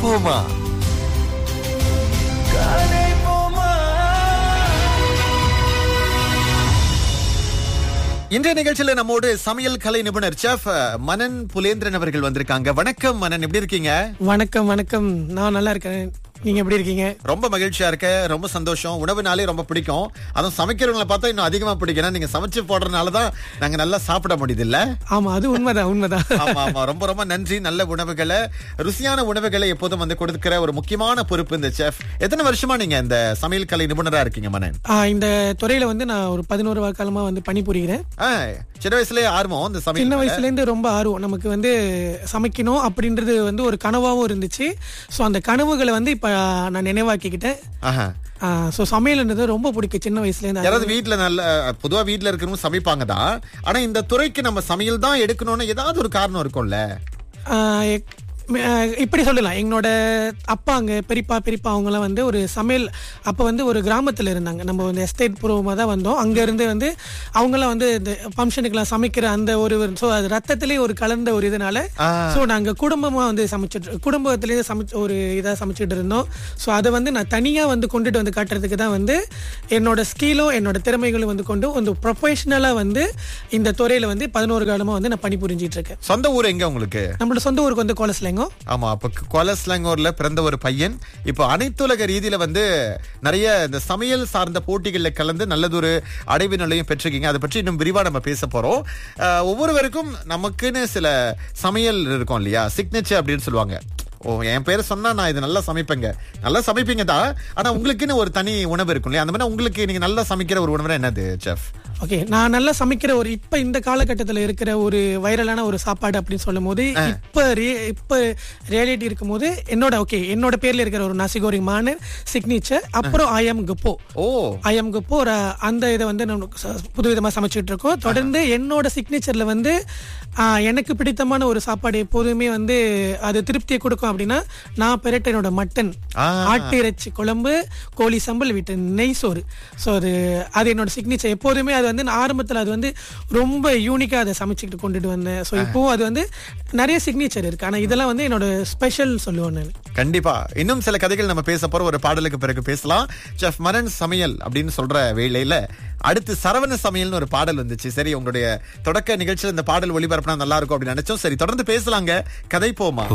போமா கதை போமா இன்றைய நிகழ்ச்சியில நம்மோடு சமையல் கலை நிபுணர் செஃப் மனன் புலேந்திரன் அவர்கள் வந்திருக்காங்க வணக்கம் மனன் எப்படி இருக்கீங்க வணக்கம் வணக்கம் நான் நல்லா இருக்கேன் நீங்க எப்படி இருக்கீங்க ரொம்ப மகிழ்ச்சியா இருக்க ரொம்ப சந்தோஷம் உணவுனாலே ரொம்ப பிடிக்கும் அதுவும் சமைக்கிறவங்களை பார்த்தா இன்னும் அதிகமா பிடிக்கும் ஏன்னா நீங்க சமைச்சு போடுறதுனால தான் நாங்க நல்லா சாப்பிட முடியுது இல்ல ஆமா அது உண்மைதான் உண்மைதான் ஆமா ஆமா ரொம்ப ரொம்ப நன்றி நல்ல உணவுகளை ருசியான உணவுகளை எப்போதும் வந்து கொடுக்கிற ஒரு முக்கியமான பொறுப்பு இந்த செஃப் எத்தனை வருஷமா நீங்க இந்த சமையல் கலை நிபுணரா இருக்கீங்க மனன் ஆ, இந்த துறையில வந்து நான் ஒரு பதினோரு காலமா வந்து பணிபுரிகிறேன் ஆ, சின்ன வயசுலயே ஆர்வம் இந்த சமையல் சின்ன வயசுல இருந்து ரொம்ப ஆர்வம் நமக்கு வந்து சமைக்கணும் அப்படின்றது வந்து ஒரு கனவாவும் இருந்துச்சு சோ அந்த கனவுகளை வந்து இப்ப நான் நினைவாக்கிக்கிட்டேன் ஆஹா. ஸோ சமையல்ன்றது ரொம்ப பிடிக்கும் சின்ன வயசுல இருந்து யாராவது வீட்ல நல்ல பொதுவா வீட்ல இருக்கிறவங்க சமைப்பாங்க தான் ஆனா இந்த துறைக்கு நம்ம சமையல் தான் எடுக்கணும்னு ஏதாவது ஒரு காரணம் இருக்கும்ல ஆ, எக்- ம- ஆ, இப்படி சொல்லலாம் எங்களோட அப்பாங்க பெரியப்பா பெரியப்பா அவங்கலாம் வந்து ஒரு சமையல் அப்போ வந்து ஒரு கிராமத்தில் இருந்தாங்க நம்ம வந்து எஸ்டேட் பூர்வமாக தான் வந்தோம் அங்க இருந்து வந்து அவங்களாம் வந்து இந்த ஃபங்க்ஷனுக்குலாம் சமைக்கிற அந்த ஒரு ஸோ அது ரத்தத்திலே ஒரு கலந்த ஒரு இதனால ஆ. ஸோ நாங்கள் குடும்பமாக வந்து சமைச்சிட்டு குடும்பத்திலேயே சமைச்ச ஒரு இதாக சமைச்சிட்டு இருந்தோம் ஸோ அதை வந்து நான் தனியாக வந்து கொண்டுட்டு வந்து காட்டுறதுக்கு தான் வந்து என்னோட ஸ்கிலும் என்னோட திறமைகளும் வந்து கொண்டு ஒரு ப்ரொஃபஷனலாக வந்து இந்த துறையில் வந்து பதினோரு காலமாக வந்து நான் பணிபுரிஞ்சிட்டு இருக்கேன் சொந்த ஊர் எங்க உங்களுக்கு நம்மளோட சொந்த ஊருக்கு வந்து கோலஸ்லேங்கோ ஆமா அப்ப கொலஸ்லங்கூர்ல பிறந்த ஒரு பையன் இப்போ அனைத்துலக ரீதியில வந்து நிறைய இந்த சமையல் சார்ந்த போட்டிகள்ல கலந்து நல்லதொரு அடைவு நிலையும் பெற்றிருக்கீங்க அதை பற்றி இன்னும் விரிவா நம்ம பேச போறோம் அஹ், ஒவ்வொருவருக்கும் நமக்குன்னு சில சமையல் இருக்கும் இல்லையா சிக்னேச்சர் அப்படின்னு சொல்லுவாங்க ஓ என் பேரை சொன்னா நான் இது நல்லா சமைப்பேங்க நல்லா சமைப்பீங்க தான் ஆனா உங்களுக்குன்னு ஒரு தனி உணவு இருக்கும் இல்லையா அந்த மாதிரி உங்களுக்கு நீங்க நல்லா சமைக்கிற ஒரு உணவு என்னது செஃப் ஓகே நான் நல்லா சமைக்கிற ஒரு இப்ப இந்த காலகட்டத்துல இருக்கிற ஒரு வைரலான ஒரு சாப்பாடு அப்படின்னு சொல்லும் போது இப்ப re- இப்ப ரியாலிட்டி இருக்கும் போது என்னோட ஓகே என்னோட பேர்ல இருக்கிற ஒரு நாசிகோரி மானர் சிக்னேச்சர் அப்புறம் I am குப்போ O I am குப்போ ஒரு அந்த இதை வந்து நம்ம ச- புதுவிதமா சமைச்சிட்டு இருக்கோம் தொடர்ந்து என்னோட சிக்னேச்சர்ல வந்து ஆ, எனக்கு பிடித்தமான ஒரு சாப்பாடு எப்போதுமே வந்து அது திருப்தியை கொடுக்கும் அப்படின்னா நான் பெரட்ட என்னோட மட்டன் ஆ. ஆட்டு இறைச்சி குழம்பு கோழி சம்பல் வீட்டு நெய் சோறு ஸோ அது அது என்னோட சிக்னேச்சர் எப்போதுமே அது வந்து நான் ஆரம்பத்தில் அது வந்து ரொம்ப யூனிக்காக அதை சமைச்சுக்கிட்டு கொண்டுட்டு வந்தேன் ஸோ இப்போவும் அது வந்து நிறைய சிக்னேச்சர் இருக்கு ஆனால் இதெல்லாம் வந்து என்னோட ஸ்பெஷல் சொல்லுவேன் நான் கண்டிப்பா இன்னும் சில கதைகள் நம்ம பேச போற ஒரு பாடலுக்கு பிறகு பேசலாம் செஃப் மரன் சமையல் அப்படின்னு சொல்ற வேளையில அடுத்து சரவண சமையல்னு ஒரு பாடல் வந்துச்சு சரி உங்களுடைய தொடக்க நிகழ்ச்சியில் இந்த பாடல் ஒளிபரப்புனா நல்லா இருக்கும் அப்படின்னு நினைச்சோம் சரி தொடர்ந்து பேசலாங்க கதை போமா